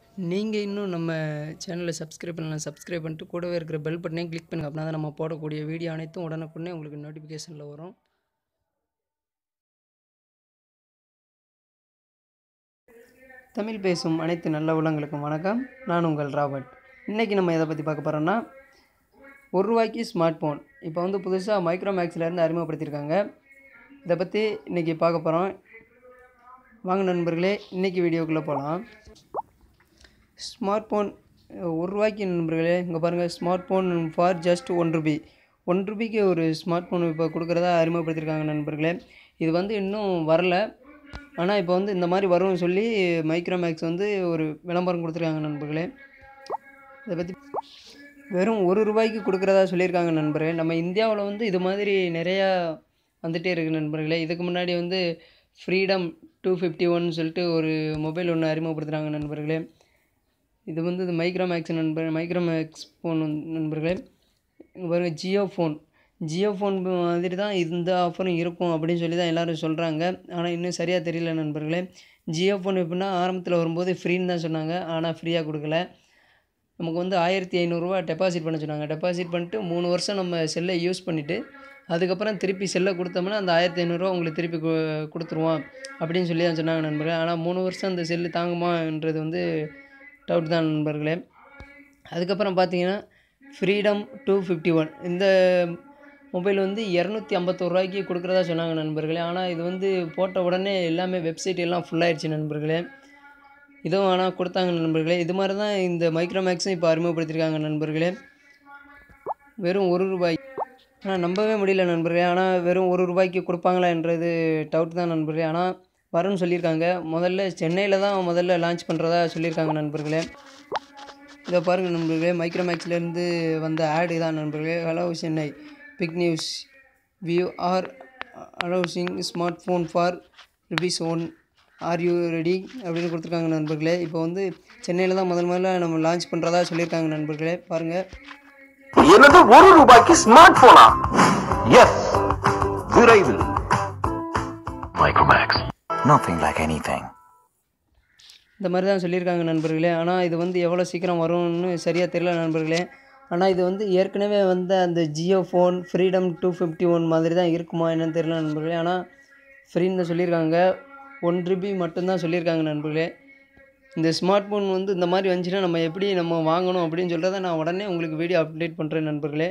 நீங்கள் இன்னும் நம்ம சேனலை சப்ஸ்கிரைப் பண்ணலாம் சப்ஸ்கிரைப் பண்ணிட்டு கூடவே இருக்கிற பெல் பட்டனையும் கிளிக் பண்ணுங்க அப்படின்னா தான் நம்ம போடக்கூடிய வீடியோ அனைத்தும் உடனுக்குடனே உங்களுக்கு நோட்டிஃபிகேஷனில் வரும் தமிழ் பேசும் அனைத்து நல்ல உள்ளங்களுக்கும் வணக்கம் நான் உங்கள் ராபர்ட் இன்றைக்கி நம்ம எதை பற்றி பார்க்க போகிறோம்னா ஒரு ரூபாய்க்கு ஸ்மார்ட் ஃபோன் இப்போ வந்து புதுசாக மைக்ரோமேக்ஸ்லேருந்து அறிமுகப்படுத்தியிருக்காங்க இதை பற்றி இன்றைக்கி பார்க்க போகிறோம் வாங்க நண்பர்களே இன்றைக்கி வீடியோக்குள்ளே போகலாம் ஸ்மார்ட் ஃபோன் ஒரு ரூபாய்க்கு நண்பர்களே இங்கே பாருங்கள் smart phone for just one rupee one ருபிக்கு ஒரு ஸ்மார்ட் ஃபோன் இப்போ கொடுக்குறதா அறிமுகப்படுத்தியிருக்காங்க நண்பர்களே இது வந்து இன்னும் வரல ஆனால் இப்போ வந்து இந்த மாதிரி வரும்னு சொல்லி மைக்ரோமேக்ஸ் வந்து ஒரு விளம்பரம் கொடுத்துருக்காங்க நண்பர்களே இதை பற்றி வெறும் ஒரு ரூபாய்க்கு கொடுக்குறதா சொல்லியிருக்காங்க நண்பர்களே நம்ம இந்தியாவில் வந்து இது மாதிரி நிறையா வந்துகிட்டே இருக்குது நண்பர்களே இதுக்கு முன்னாடி வந்து ஃப்ரீடம் டூ ஃபிஃப்டி ஒன் சொல்லிட்டு ஒரு மொபைல் ஒன்று அறிமுகப்படுத்துகிறாங்க நண்பர்களே இது வந்து இது மைக்ரோமேக்ஸ் நண்பர் மைக்ரோமேக்ஸ் ஃபோன் நண்பர்களே இங்க பாருங்க ஜியோ ஃபோன் ஜியோ ஃபோன் மாதிரி தான் இந்த ஆஃபரும் இருக்கும் அப்படின்னு சொல்லி தான் எல்லோரும் சொல்கிறாங்க ஆனால் இன்னும் சரியாக தெரியல நண்பர்களே ஜியோ ஃபோன் எப்படின்னா ஆரம்பத்தில் வரும்போது ஃப்ரீன்னு தான் சொன்னாங்க ஆனால் ஃப்ரீயாக கொடுக்கல நமக்கு வந்து ஆயிரத்தி ஐநூறுரூவா டெபாசிட் பண்ண சொன்னாங்க டெபாசிட் பண்ணிட்டு மூணு வருஷம் நம்ம செல்லை யூஸ் பண்ணிவிட்டு அதுக்கப்புறம் திருப்பி செல்லை கொடுத்தோம்னா அந்த ஆயிரத்தி ஐநூறுரூவா உங்களுக்கு திருப்பி கு கொடுத்துருவோம் அப்படின்னு சொல்லி தான் சொன்னாங்க நண்பர்களே ஆனால் மூணு வருஷம் அந்த செல்லு தாங்குமான்றது வந்து டவுட் தான் நண்பர்களே அதுக்கப்புறம் பார்த்தீங்கன்னா ஃப்ரீடம் டூ ஃபிஃப்டி ஒன் இந்த மொபைல் வந்து இரநூத்தி ஐம்பத்தோரு ரூபாய்க்கு கொடுக்குறதா சொன்னாங்க நண்பர்களே ஆனால் இது வந்து போட்ட உடனே எல்லாமே வெப்சைட் எல்லாம் ஃபுல்லாகிடுச்சு நண்பர்களே இதுவும் ஆனால் கொடுத்தாங்க நண்பர்களே இது மாதிரி தான் இந்த மைக்ரோமேக்ஸும் இப்போ அறிமுகப்படுத்தியிருக்காங்க நண்பர்களே வெறும் ஒரு ரூபாய் ஆனால் நம்பவே முடியல நண்பர்களே ஆனால் வெறும் ஒரு ரூபாய்க்கு கொடுப்பாங்களான்றது டவுட் தான் நண்பர்களே ஆனால் வரும்னு சொல்லியிருக்காங்க முதல்ல சென்னையில் தான் முதல்ல லான்ச் பண்ணுறதா சொல்லியிருக்காங்க நண்பர்களே இதை பாருங்கள் நண்பர்களே மைக்ரோமேக்ஸ்லேருந்து வந்த ஆடு தான் நண்பர்களே hello Chennai big news we are அலோசிங் smart phone for rupees one are you ready அப்படின்னு கொடுத்துருக்காங்க நண்பர்களே இப்போ வந்து சென்னையில் தான் முதல் முதல்ல நம்ம லான்ச் பண்ணுறதா சொல்லியிருக்காங்க நண்பர்களே பாருங்கள் எனது ஒரு ரூபாய்க்கு ஸ்மார்ட் போனா எஸ் விரைவில் மைக்ரோமேக்ஸ் Nothing like anything. இந்த மாதிரி தான் சொல்லியிருக்காங்க நண்பர்களே ஆனால் இது வந்து எவ்வளோ சீக்கிரம் வரும்னு சரியாக தெரியல நண்பர்களே ஆனால் இது வந்து ஏற்கனவே வந்த அந்த Jio phone Freedom two fifty one மாதிரி தான் இருக்குமா என்னன்னு தெரியல நண்பர்களே ஆனால் ஃப்ரீன்னு தான் சொல்லியிருக்காங்க ஒன் ருபி மட்டும்தான் சொல்லியிருக்காங்க நண்பர்களே இந்த ஸ்மார்ட் ஃபோன் வந்து இந்த மாதிரி வந்துச்சுன்னா நம்ம எப்படி நம்ம வாங்கணும் அப்படின்னு சொல்கிறத நான் உடனே உங்களுக்கு வீடியோ அப்டேட் பண்ணுறேன் நண்பர்களே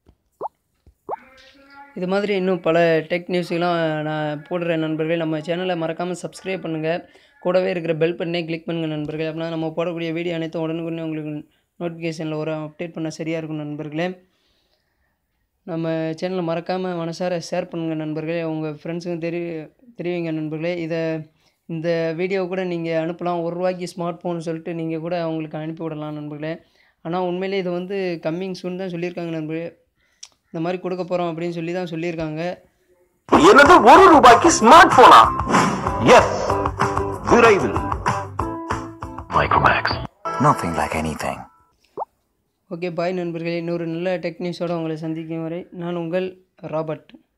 இது மாதிரி இன்னும் பல டெக் நியூஸ்லாம் நான் போடுறேன் நண்பர்களே நம்ம சேனலை மறக்காமல் சப்ஸ்கிரைப் பண்ணுங்கள் கூடவே இருக்கிற பெல் பட்டனே கிளிக் பண்ணுங்கள் நண்பர்களே அப்படின்னா நம்ம போடக்கூடிய வீடியோ அனைத்தும் உடனுக்குடனே உங்களுக்கு நோட்டிஃபிகேஷனில் ஒரு அப்டேட் பண்ண சரியாக இருக்கும் நண்பர்களே நம்ம சேனலை மறக்காமல் மனசார ஷேர் பண்ணுங்கள் நண்பர்களே உங்கள் ஃப்ரெண்ட்ஸுக்கும் தெரி தெரிவிங்க நண்பர்களே இதை இந்த வீடியோ கூட நீங்கள் அனுப்பலாம் ஒரு ரூபாய்க்கு ஸ்மார்ட் ஃபோன் சொல்லிட்டு நீங்கள் கூட அவங்களுக்கு அனுப்பி விடலாம் நண்பர்களே ஆனால் உண்மையிலே இது வந்து கம்மிங் சூன் தான் சொல்லியிருக்காங்க நண்பர்களே இந்த மாதிரி கொடுக்க போகிறோம் அப்படின்னு சொல்லி தான் சொல்லியிருக்காங்க எனது ஒரு ரூபாய்க்கு ஸ்மார்ட் போனா எஸ் விரைவில் Micromax Nothing like anything. Okay bye நண்பர்களே இன்னொரு நல்ல டெக் நியூஸோடு உங்களை சந்திக்கும் வரை நான் உங்கள் ராபர்ட்